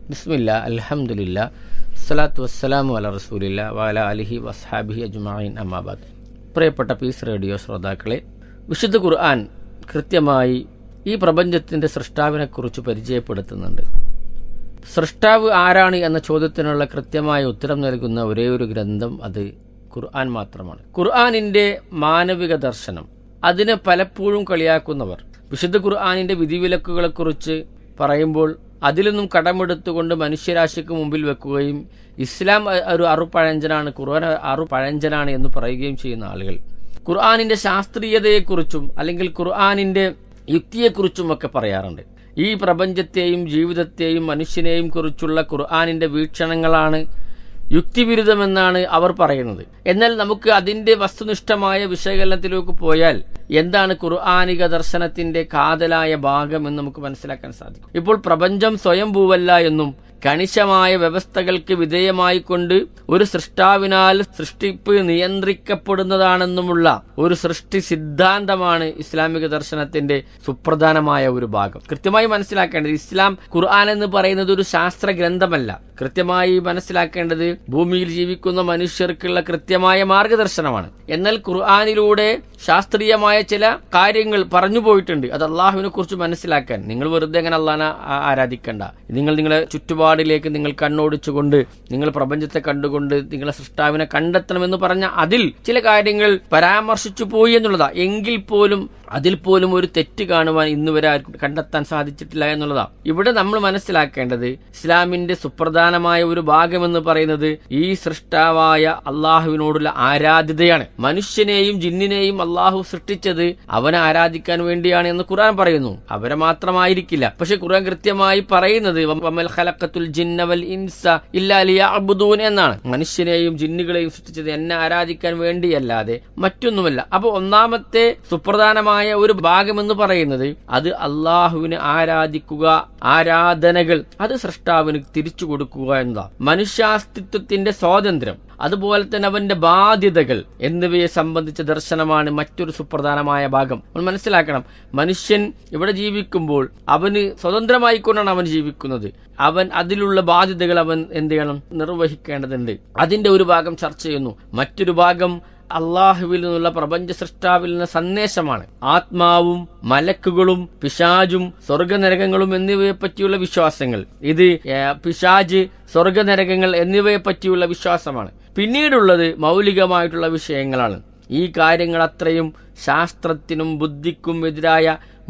ബിസ്മില്ല അൽഹംദുലില്ല സ്വലാത്തു വസ്സലാമു അല റസൂലില്ല വാല അലിഹി വസ്ഹാബിഹി അജ്മായിൻ അമ്മാബാദ് പ്രിയപ്പെട്ട പീസ് റേഡിയോ ശ്രോതാക്കളെ വിശുദ്ധ ഖുർആൻ കൃത്യമായി ഈ പ്രപഞ്ചത്തിൻ്റെ സൃഷ്ടാവിനെക്കുറിച്ച് പരിചയപ്പെടുത്തുന്നുണ്ട് സൃഷ്ടാവ് ആരാണ് എന്ന ചോദ്യത്തിനുള്ള കൃത്യമായ ഉത്തരം നൽകുന്ന ഒരേ ഒരു ഗ്രന്ഥം അത് ഖുർആൻ മാത്രമാണ് ഖുർആനിൻ്റെ മാനവിക ദർശനം അതിനെ പലപ്പോഴും കളിയാക്കുന്നവർ വിശുദ്ധ ഖുർആാനിൻ്റെ വിധിവിലക്കുകളെക്കുറിച്ച് പറയുമ്പോൾ അതിൽ നിന്നും കടമെടുത്തുകൊണ്ട് മനുഷ്യരാശിക്ക് മുമ്പിൽ വെക്കുകയും ഇസ്ലാം ഒരു അറുപഴഞ്ചനാണ് ഖുർആൻ അറുപഴഞ്ചനാണ് എന്ന് പറയുകയും ചെയ്യുന്ന ആളുകൾ ഖുർആാനിന്റെ ശാസ്ത്രീയതയെക്കുറിച്ചും അല്ലെങ്കിൽ ഖുർആാനിന്റെ യുക്തിയെക്കുറിച്ചും ഒക്കെ പറയാറുണ്ട് ഈ പ്രപഞ്ചത്തെയും ജീവിതത്തെയും മനുഷ്യനെയും കുറിച്ചുള്ള ഖുർആാനിന്റെ വീക്ഷണങ്ങളാണ് യുക്തിവിരുദ്ധമെന്നാണ് അവർ പറയുന്നത് എന്നാൽ നമുക്ക് അതിന്റെ വസ്തുനിഷ്ഠമായ വിശകലനത്തിലേക്ക് പോയാൽ എന്താണ് ഖുർആാനിക ദർശനത്തിന്റെ കാതലായ ഭാഗം എന്ന് നമുക്ക് മനസ്സിലാക്കാൻ സാധിക്കും ഇപ്പോൾ പ്രപഞ്ചം സ്വയംഭൂവല്ല എന്നും കണിശമായ വ്യവസ്ഥകൾക്ക് വിധേയമായിക്കൊണ്ട് ഒരു സൃഷ്ടാവിനാൽ സൃഷ്ടിപ്പ് നിയന്ത്രിക്കപ്പെടുന്നതാണെന്നുമുള്ള ഒരു സൃഷ്ടി സിദ്ധാന്തമാണ് ഇസ്ലാമിക ദർശനത്തിന്റെ സുപ്രധാനമായ ഒരു ഭാഗം കൃത്യമായി മനസ്സിലാക്കേണ്ടത് ഇസ്ലാം ഖുർആൻ എന്ന് പറയുന്നത് ഒരു ശാസ്ത്ര ഗ്രന്ഥമല്ല കൃത്യമായി മനസ്സിലാക്കേണ്ടത് ഭൂമിയിൽ ജീവിക്കുന്ന മനുഷ്യർക്കുള്ള കൃത്യമായ മാർഗദർശനമാണ് എന്നാൽ ഖുർആാനിലൂടെ ശാസ്ത്രീയമായ ചില കാര്യങ്ങൾ പറഞ്ഞു പോയിട്ടുണ്ട് അത് അള്ളാഹുവിനെ കുറിച്ച് മനസ്സിലാക്കാൻ നിങ്ങൾ വെറുതെ അങ്ങനെ അള്ളാഹനെ ആരാധിക്കണ്ട നിങ്ങൾ നിങ്ങളെ ചുറ്റുപാടിലേക്ക് നിങ്ങൾ കണ്ണോടിച്ചുകൊണ്ട് നിങ്ങൾ പ്രപഞ്ചത്തെ കണ്ടുകൊണ്ട് നിങ്ങളെ സൃഷ്ടാവിനെ കണ്ടെത്തണമെന്ന് പറഞ്ഞ അതിൽ ചില കാര്യങ്ങൾ പരാമർശിച്ചു പോയി എന്നുള്ളതാ എങ്കിൽ പോലും അതിൽ പോലും ഒരു തെറ്റ് കാണുവാൻ ഇന്ന് വരെ ആർക്കും കണ്ടെത്താൻ സാധിച്ചിട്ടില്ല എന്നുള്ളതാ ഇവിടെ നമ്മൾ മനസ്സിലാക്കേണ്ടത് ഇസ്ലാമിന്റെ സുപ്രധാനമായ ഒരു ഭാഗമെന്ന് പറയുന്നത് ഈ സൃഷ്ടാവായ അള്ളാഹുവിനോടുള്ള ആരാധ്യതയാണ് മനുഷ്യനെയും ജിന്നിനെയും അള്ളാഹു സൃഷ്ടിച്ചത് അവനെ ആരാധിക്കാൻ വേണ്ടിയാണ് എന്ന് ഖുർആൻ പറയുന്നു അവരെ മാത്രമായിരിക്കില്ല പക്ഷെ ഖുർആൻ കൃത്യമായി പറയുന്നത് വമൽ ഖലഖത്തുൽ ജിന്നവൽ ഇൻസ ഇല്ലാ ലിയഅബ്ദൂൻ എന്നാണ് മനുഷ്യനെയും ജിന്നുകളെയും സൃഷ്ടിച്ചത് എന്നെ ആരാധിക്കാൻ വേണ്ടിയല്ലാതെ മറ്റൊന്നുമല്ല അപ്പോൾ ഒന്നാമത്തെ സുപ്രധാനമായ ഒരു ഭാഗമെന്ന് പറയുന്നത് അത് അള്ളാഹുവിന് ആരാധിക്കുക ആരാധനകൾ അത് സൃഷ്ടാവിന് തിരിച്ചു കൊടുക്കുക എന്നതാണ് മനുഷ്യാസ്തിത്വത്തിന്റെ സ്വാതന്ത്ര്യം അതുപോലെ തന്നെ അവന്റെ ബാധ്യതകൾ എന്നിവയെ സംബന്ധിച്ച ദർശനമാണ് മറ്റൊരു സുപ്രധാനമായ ഭാഗം നമ്മൾ മനസ്സിലാക്കണം മനുഷ്യൻ ഇവിടെ ജീവിക്കുമ്പോൾ അവന് സ്വതന്ത്രമായിക്കൊണ്ടാണ് അവൻ ജീവിക്കുന്നത് അവൻ അതിലുള്ള ബാധ്യതകൾ അവൻ എന്ത് ചെയ്യണം നിർവഹിക്കേണ്ടതുണ്ട് അതിന്റെ ഒരു ഭാഗം ചർച്ച ചെയ്യുന്നു മറ്റൊരു ഭാഗം അള്ളാഹുവിൽ നിന്നുള്ള പ്രപഞ്ച സൃഷ്ടാവിൽ നിന്ന് സന്ദേശമാണ് ആത്മാവും മലക്കുകളും പിശാജും സ്വർഗനരകങ്ങളും എന്നിവയെ പറ്റിയുള്ള വിശ്വാസങ്ങൾ ഇത് പിശാജ് സ്വർഗനരകങ്ങൾ എന്നിവയെ പറ്റിയുള്ള വിശ്വാസമാണ് പിന്നീടുള്ളത് മൗലികമായിട്ടുള്ള വിഷയങ്ങളാണ് ഈ കാര്യങ്ങൾ അത്രയും ശാസ്ത്രത്തിനും ബുദ്ധിക്കും എതിരായ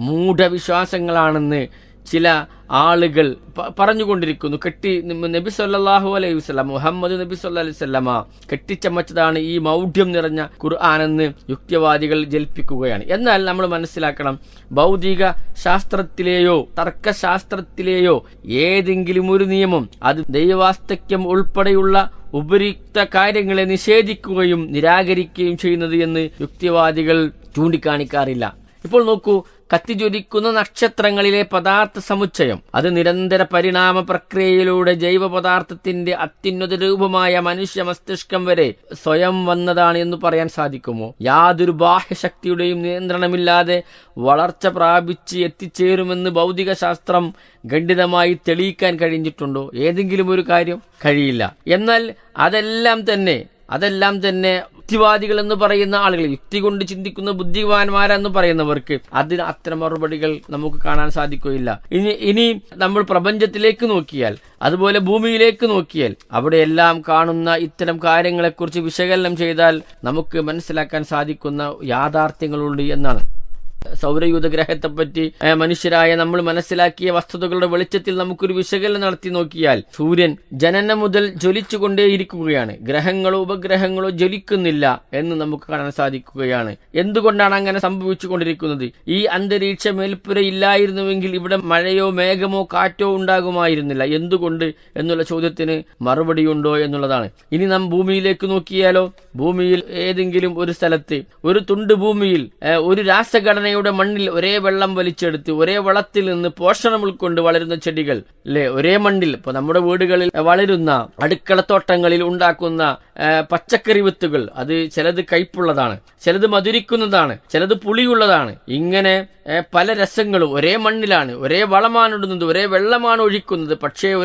മൂഢവിശ്വാസങ്ങളാണെന്ന് ചില ആളുകൾ പറഞ്ഞുകൊണ്ടിരിക്കുന്നു കെട്ടി നബി സല്ലാഹു അലൈഹി വസ്ലാം മുഹമ്മദ് നബി സല്ലാ അലൈഹി സ്വല്ലാമ കെട്ടിച്ചമച്ചതാണ് ഈ മൗഢ്യം നിറഞ്ഞ ഖുർആാനെന്ന് യുക്തിവാദികൾ ജൽപ്പിക്കുകയാണ് എന്നാൽ നമ്മൾ മനസ്സിലാക്കണം ഭൗതിക ശാസ്ത്രത്തിലെയോ തർക്കശാസ്ത്രത്തിലെയോ ഏതെങ്കിലും ഒരു നിയമം അത് ദൈവാസ്തക്യം ഉൾപ്പെടെയുള്ള ഉപരിക്ത കാര്യങ്ങളെ നിഷേധിക്കുകയും നിരാകരിക്കുകയും ചെയ്യുന്നത് എന്ന് യുക്തിവാദികൾ ചൂണ്ടിക്കാണിക്കാറില്ല ഇപ്പോൾ നോക്കൂ കത്തിജ്വലിക്കുന്ന നക്ഷത്രങ്ങളിലെ പദാർത്ഥ സമുച്ചയം അത് നിരന്തര പരിണാമ പ്രക്രിയയിലൂടെ ജൈവ പദാർത്ഥത്തിന്റെ അത്യുന്നത രൂപമായ മനുഷ്യ മസ്തിഷ്കം വരെ സ്വയം വന്നതാണ് എന്ന് പറയാൻ സാധിക്കുമോ യാതൊരു ബാഹ്യശക്തിയുടെയും നിയന്ത്രണമില്ലാതെ വളർച്ച പ്രാപിച്ച് എത്തിച്ചേരുമെന്ന് ഭൗതിക ശാസ്ത്രം ഖണ്ഡിതമായി തെളിയിക്കാൻ കഴിഞ്ഞിട്ടുണ്ടോ ഏതെങ്കിലും ഒരു കാര്യം കഴിയില്ല എന്നാൽ അതെല്ലാം തന്നെ അതെല്ലാം തന്നെ യുക്തിവാദികൾ എന്ന് പറയുന്ന ആളുകൾ യുക്തി കൊണ്ട് ചിന്തിക്കുന്ന ബുദ്ധിമാന്മാരെന്ന് പറയുന്നവർക്ക് അതിന് അത്തരം മറുപടികൾ നമുക്ക് കാണാൻ സാധിക്കുകയില്ല ഇനി ഇനി നമ്മൾ പ്രപഞ്ചത്തിലേക്ക് നോക്കിയാൽ അതുപോലെ ഭൂമിയിലേക്ക് നോക്കിയാൽ അവിടെയെല്ലാം കാണുന്ന ഇത്തരം കാര്യങ്ങളെക്കുറിച്ച് വിശകലനം ചെയ്താൽ നമുക്ക് മനസ്സിലാക്കാൻ സാധിക്കുന്ന യാഥാർത്ഥ്യങ്ങളുണ്ട് എന്നാണ് സൗരയൂഥ ഗ്രഹത്തെപ്പറ്റി മനുഷ്യരായ നമ്മൾ മനസ്സിലാക്കിയ വസ്തുതകളുടെ വെളിച്ചത്തിൽ നമുക്കൊരു വിശകലനം നടത്തി നോക്കിയാൽ സൂര്യൻ ജനനം മുതൽ ജ്വലിച്ചുകൊണ്ടേയിരിക്കുകയാണ് ഗ്രഹങ്ങളോ ഉപഗ്രഹങ്ങളോ ജ്വലിക്കുന്നില്ല എന്ന് നമുക്ക് കാണാൻ സാധിക്കുകയാണ് എന്തുകൊണ്ടാണ് അങ്ങനെ സംഭവിച്ചുകൊണ്ടിരിക്കുന്നത് ഈ അന്തരീക്ഷ മേൽപ്പുര ഇല്ലായിരുന്നുവെങ്കിൽ ഇവിടെ മഴയോ മേഘമോ കാറ്റോ ഉണ്ടാകുമായിരുന്നില്ല എന്തുകൊണ്ട് എന്നുള്ള ചോദ്യത്തിന് മറുപടിയുണ്ടോ എന്നുള്ളതാണ് ഇനി നാം ഭൂമിയിലേക്ക് നോക്കിയാലോ ഭൂമിയിൽ ഏതെങ്കിലും ഒരു സ്ഥലത്ത് ഒരു തുണ്ട് ഭൂമിയിൽ ഒരു രാസഘടന യുടെ മണ്ണിൽ ഒരേ വെള്ളം വലിച്ചെടുത്ത് ഒരേ വളത്തിൽ നിന്ന് പോഷണം ഉൾക്കൊണ്ട് വളരുന്ന ചെടികൾ അല്ലെ ഒരേ മണ്ണിൽ ഇപ്പൊ നമ്മുടെ വീടുകളിൽ വളരുന്ന അടുക്കളത്തോട്ടങ്ങളിൽ ഉണ്ടാക്കുന്ന പച്ചക്കറി വിത്തുകൾ അത് ചിലത് കയ്പുള്ളതാണ് ചിലത് മധുരിക്കുന്നതാണ് ചിലത് പുളിയുള്ളതാണ് ഇങ്ങനെ പല രസങ്ങളും ഒരേ മണ്ണിലാണ് ഒരേ വളമാണ് ഇടുന്നത് ഒരേ വെള്ളമാണ് ഒഴിക്കുന്നത് പക്ഷേ